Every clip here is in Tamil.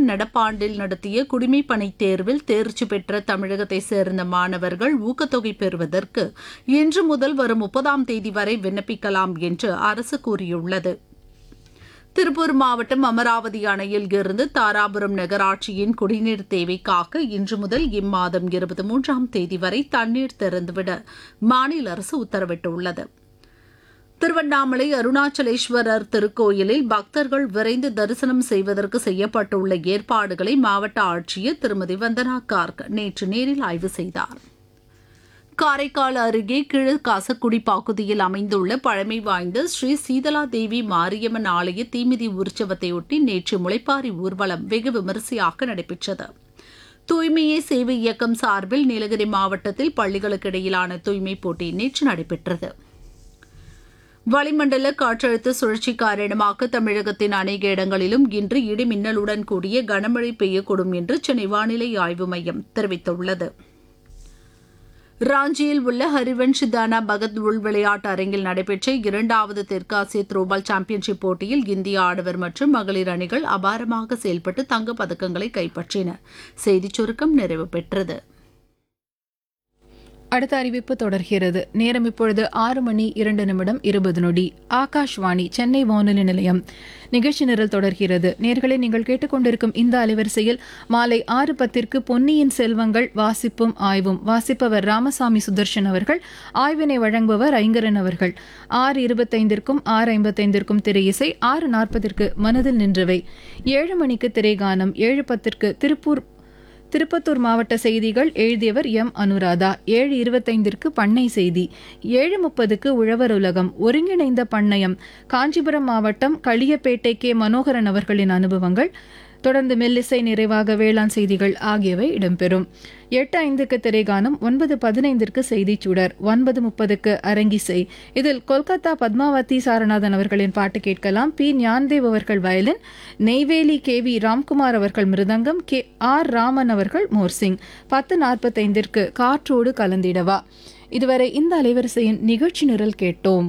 நடப்பாண்டில் நடத்திய குடிமைப்பணி தேர்வில் தேர்ச்சி பெற்ற தமிழகத்தை சேர்ந்த மாணவர்கள் ஊக்கத்தொகை பெறுவதற்கு இன்று முதல் வரும் முப்பதாம் தேதி வரை விண்ணப்பிக்கலாம் என்று அரசு கூறியுள்ளது திருப்பூர் மாவட்டம் அமராவதி அணையில் இருந்து தாராபுரம் நகராட்சியின் குடிநீர் தேவைக்காக இன்று முதல் இம்மாதம் இருபத்தி மூன்றாம் தேதி வரை தண்ணீர் திறந்துவிட மாநில அரசு உத்தரவிட்டுள்ளது திருவண்ணாமலை அருணாச்சலேஸ்வரர் திருக்கோயிலில் பக்தர்கள் விரைந்து தரிசனம் செய்வதற்கு செய்யப்பட்டுள்ள ஏற்பாடுகளை மாவட்ட ஆட்சியர் திருமதி வந்தனா கார்க் நேற்று நேரில் ஆய்வு செய்தார் காரைக்கால் அருகே கிழ காசக்குடி பகுதியில் அமைந்துள்ள பழமை வாய்ந்த ஸ்ரீ சீதலா தேவி மாரியம்மன் ஆலய தீமிதி உற்சவத்தையொட்டி நேற்று முளைப்பாரி ஊர்வலம் வெகு விமரிசையாக நடைபெற்றது தூய்மையே சேவை இயக்கம் சார்பில் நீலகிரி மாவட்டத்தில் பள்ளிகளுக்கு இடையிலான தூய்மை போட்டி நேற்று நடைபெற்றது வளிமண்டல காற்றழுத்த சுழற்சி காரணமாக தமிழகத்தின் அநேக இடங்களிலும் இன்று இடி மின்னலுடன் கூடிய கனமழை பெய்யக்கூடும் என்று சென்னை வானிலை ஆய்வு மையம் தெரிவித்துள்ளது ராஞ்சியில் உள்ள ஹரிவன்ஷ் தானா பகத் உள் விளையாட்டு அரங்கில் நடைபெற்ற இரண்டாவது தெற்காசிய த்ரோபால் சாம்பியன்ஷிப் போட்டியில் இந்திய ஆடவர் மற்றும் மகளிர் அணிகள் அபாரமாக செயல்பட்டு தங்கப் பதக்கங்களை கைப்பற்றின செய்திச் சுருக்கம் நிறைவு பெற்றது அடுத்த அறிவிப்பு தொடர்கிறது நேரம் இப்பொழுது ஆறு மணி இரண்டு நிமிடம் இருபது நொடி ஆகாஷ்வாணி சென்னை வானொலி நிலையம் நிகழ்ச்சி நிரல் தொடர்கிறது நேர்களை நீங்கள் கேட்டுக்கொண்டிருக்கும் இந்த அலைவரிசையில் மாலை ஆறு பத்திற்கு பொன்னியின் செல்வங்கள் வாசிப்பும் ஆய்வும் வாசிப்பவர் ராமசாமி சுதர்ஷன் அவர்கள் ஆய்வினை வழங்குபவர் ஐங்கரன் அவர்கள் ஆறு இருபத்தைந்திற்கும் ஆறு ஐம்பத்தைந்திற்கும் திரை இசை ஆறு நாற்பதிற்கு மனதில் நின்றவை ஏழு மணிக்கு திரைகானம் ஏழு பத்திற்கு திருப்பூர் திருப்பத்தூர் மாவட்ட செய்திகள் எழுதியவர் எம் அனுராதா ஏழு இருபத்தைந்திற்கு பண்ணை செய்தி ஏழு முப்பதுக்கு உழவர் உலகம் ஒருங்கிணைந்த பண்ணையம் காஞ்சிபுரம் மாவட்டம் களியப்பேட்டை கே மனோகரன் அவர்களின் அனுபவங்கள் தொடர்ந்து மெல்லிசை நிறைவாக வேளாண் செய்திகள் ஆகியவை இடம்பெறும் எட்டு ஐந்துக்கு திரைகானம் ஒன்பது பதினைந்திற்கு செய்திச் சுடர் ஒன்பது முப்பதுக்கு அரங்கிசை இதில் கொல்கத்தா பத்மாவதி சாரநாதன் அவர்களின் பாட்டு கேட்கலாம் பி ஞான்தேவ் அவர்கள் violin Neyveli K V Ramkumar அவர்கள் மிருதங்கம் கே ஆர் ராமன் அவர்கள் மோர்சிங் பத்து நாற்பத்தைந்திற்கு காற்றோடு கலந்திடவா இதுவரை இந்த அலைவரிசையின் நிகழ்ச்சி நிரல் கேட்டோம்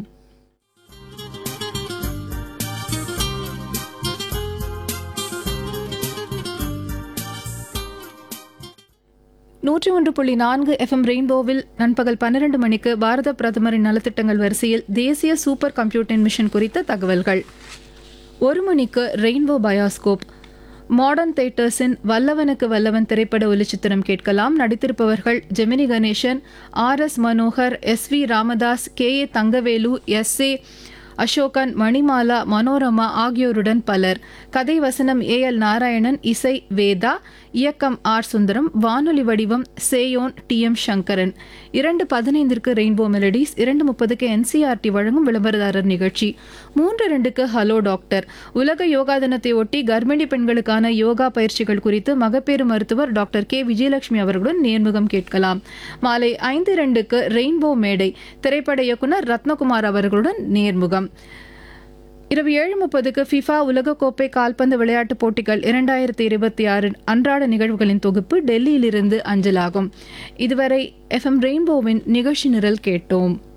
நூற்றி ஒன்று புள்ளி நான்கு எஃப்எம் ரெயின்போவில் நண்பகல் பன்னிரண்டு மணிக்கு பாரத பிரதமரின் நலத்திட்டங்கள் வரிசையில் தேசிய சூப்பர் கம்ப்யூட்டிங் மிஷன் குறித்த தகவல்கள் ஒரு மணிக்கு ரெயின்போ பயாஸ்கோப் மாடர்ன் தேட்டர்ஸின் வல்லவனுக்கு வல்லவன் திரைப்பட ஒலிச்சித்திரம் கேட்கலாம் நடித்திருப்பவர்கள் Gemini Ganesan R S Manohar S V Ramadas K A Thangavelu S A Asokan Manimala Manorama ஆகியோருடன் பலர் கதை வசனம் ஏ எல் நாராயணன் இசை வேதா இயக்கம் ஆர் சுந்தரம் வானொலி வடிவம் சேயோன் டி எம் சங்கரன் இரண்டு பதினைந்திற்கு ரெயின்போ மெலடிஸ் இரண்டு முப்பதுக்கு என்சிஆர்டி வழங்கும் விளம்பரதாரர் நிகழ்ச்சி மூன்று ரெண்டுக்கு ஹலோ டாக்டர் உலக யோகா தினத்தை ஒட்டி கர்ப்பிணி பெண்களுக்கான யோகா பயிற்சிகள் குறித்து மகப்பேறு மருத்துவர் டாக்டர் கே விஜயலட்சுமி அவர்களுடன் நேர்முகம் கேட்கலாம் மாலை ஐந்து இரண்டுக்கு ரெயின்போ மேடை திரைப்பட இயக்குனர் ரத்னகுமார் அவர்களுடன் நேர்முகம் இரவு ஏழு முப்பதுக்கு ஃபிஃபா உலகக்கோப்பை கால்பந்து விளையாட்டுப் போட்டிகள் இரண்டாயிரத்தி இருபத்தி ஆறு அன்றாட நிகழ்வுகளின் தொகுப்பு டெல்லியிலிருந்து அஞ்சலாகும் இதுவரை எஃப்எம் ரெயின்போவின் நிகழ்ச்சி நிரல் கேட்டோம்